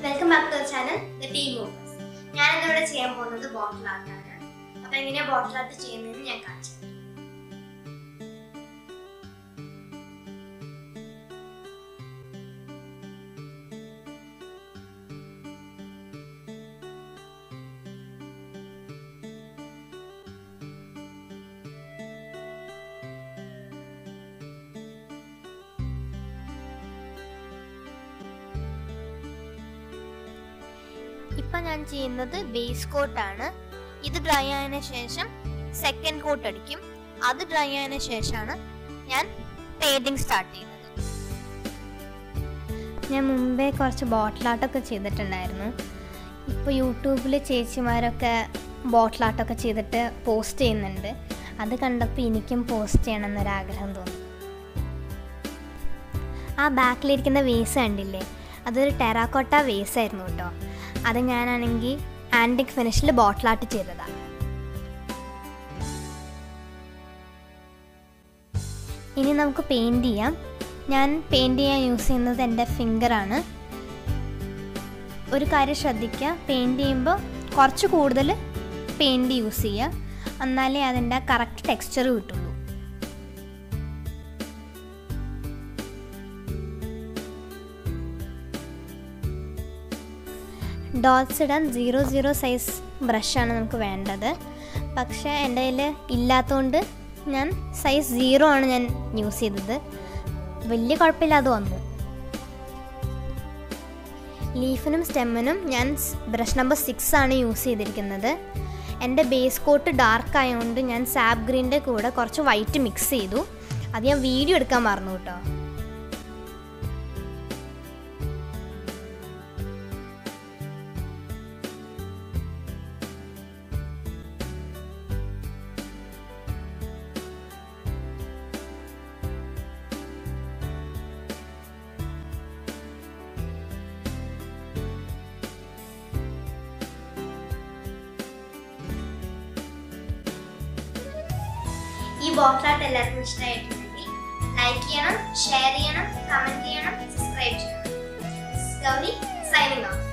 Welcome back to channel the Team Movers ഞാൻ ഇന്നിവിടെ ചെയ്യാൻ പോകുന്നത് ബോട്ടിൽ ആർട്ടാണ് അപ്പൊ എങ്ങനെയാ ബോട്ടിൽ ആർട്ട് ചെയ്യുന്നതെന്ന് ഞാൻ കാണിച്ചു തരാം. ഇപ്പൊ ഞാൻ ചെയ്യുന്നത് ബേസ് കോട്ടാണ് ഇത് ഡ്രൈ ആയതിനു ശേഷം സെക്കൻഡ് കോട്ട് അടിക്കും അത് ഡ്രൈ ആയതിനു ശേഷമാണ് ഞാൻ പെയിന്റിങ് സ്റ്റാർട്ട് ചെയ്യുന്നത് ഞാൻ മുമ്പേ കുറച്ച് ബോട്ടിൽ ആർട്ടൊക്കെ ചെയ്തിട്ടുണ്ടായിരുന്നു ഇപ്പോൾ യൂട്യൂബിൽ ചേച്ചിമാരൊക്കെ ബോട്ടിൽ ആർട്ടൊക്കെ ചെയ്തിട്ട് പോസ്റ്റ് ചെയ്യുന്നുണ്ട് അത് കണ്ടപ്പോൾ എനിക്കും പോസ്റ്റ് ചെയ്യണം എന്നൊരാഗ്രഹം തോന്നി ആ ബാക്കിലിരിക്കുന്ന വേസ് കണ്ടില്ലേ അതൊരു ടെറാക്കോട്ട വേസ് ആയിരുന്നു കേട്ടോ അത് ഞാനാണെങ്കിൽ ആൻറ്റിക് ഫിനിഷിൽ ബോട്ടിൽ ആർട്ട് ചെയ്തതാണ് ഇനി നമുക്ക് പെയിൻറ് ചെയ്യാം ഞാൻ പെയിൻറ് ചെയ്യാൻ യൂസ് ചെയ്യുന്നത് എൻ്റെ ഫിംഗറാണ് ഒരു കാര്യം ശ്രദ്ധിക്കുക പെയിൻറ് ചെയ്യുമ്പോൾ കുറച്ച് കൂടുതൽ പെയിൻറ് യൂസ് ചെയ്യുക എന്നാലേ അതിൻ്റെ കറക്റ്റ് ടെക്സ്ചർ കിട്ടുള്ളൂ ഡോട്ട്സ് ഇടാൻ സീറോ സീറോ സൈസ് ബ്രഷാണ് നമുക്ക് വേണ്ടത് പക്ഷേ എൻ്റെ കയ്യിൽ ഇല്ലാത്തതുകൊണ്ട് ഞാൻ സൈസ് സീറോ ആണ് ഞാൻ യൂസ് ചെയ്തത് വലിയ കുഴപ്പമില്ലാതെ വന്നു ലീഫിനും സ്റ്റെമ്മിനും ഞാൻ ബ്രഷ് നമ്പർ സിക്സ് ആണ് യൂസ് ചെയ്തിരിക്കുന്നത് എൻ്റെ ബേസ് കോട്ട് ഡാർക്ക് ആയതുകൊണ്ട് ഞാൻ സാബ് ഗ്രീൻ്റെ കൂടെ കുറച്ച് വൈറ്റ് മിക്സ് ചെയ്തു അത് ഞാൻ വീഡിയോ എടുക്കാൻ മറന്നു കേട്ടോ ഈ ബോക്സ് ആർട്ട് എല്ലാവർക്കും ഇഷ്ടമായിട്ടുണ്ടെങ്കിൽ ലൈക്ക് ചെയ്യണം ഷെയർ ചെയ്യണം കമന്റ് ചെയ്യണം സബ്സ്ക്രൈബ് ചെയ്യണം ഗൗരി സൈനിങ് ഓഫ്